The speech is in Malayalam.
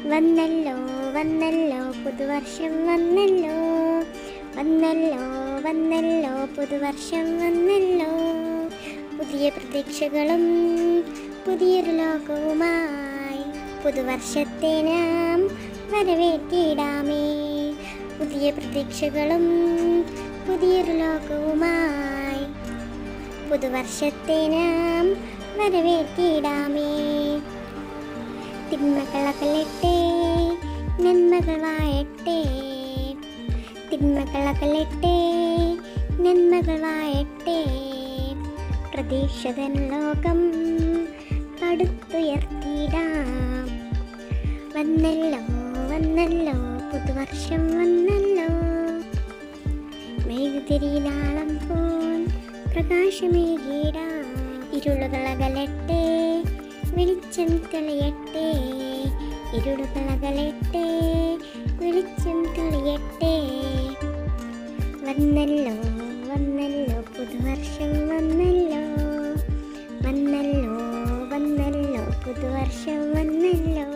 വന്നല്ലോ വന്നല്ലോ പുതുവർഷം വന്നല്ലോ വന്നല്ലോ വന്നല്ലോ പുതുവർഷം വന്നല്ലോ പുതിയ പ്രതീക്ഷകളും പുതിയൊരു ലോകവുമായി പുതുവർഷത്തെ നാം വരവേറ്റിടാമേ പുതിയ പ്രതീക്ഷകളും പുതിയൊരു ലോകവുമായി പുതുവർഷത്തെ നാം വരവേറ്റിടാമേ തിന്മകളകലട്ടെ നന്മകൾ വായട്ടെ തിന്മകളകലട്ടെ നന്മകൾ വായട്ടെ പ്രതീക്ഷതൻ ലോകം പടുത്തുയർത്തിടാം വന്നല്ലോ വന്നല്ലോ പുതുവർഷം വന്നല്ലോ മെഴുകുതിരിനാളം പോൽ പ്രകാശമേകിടാം ഇരുളുകൾ അകലട്ടെ വെളിച്ചം തെളിയട്ടെ ഇരുളുകൾ അകലട്ടെ വെളിച്ചം തെളിയട്ടെ വന്നല്ലോ വന്നല്ലോ പുതുവർഷം വന്നല്ലോ വന്നല്ലോ വന്നല്ലോ പുതുവർഷം വന്നല്ലോ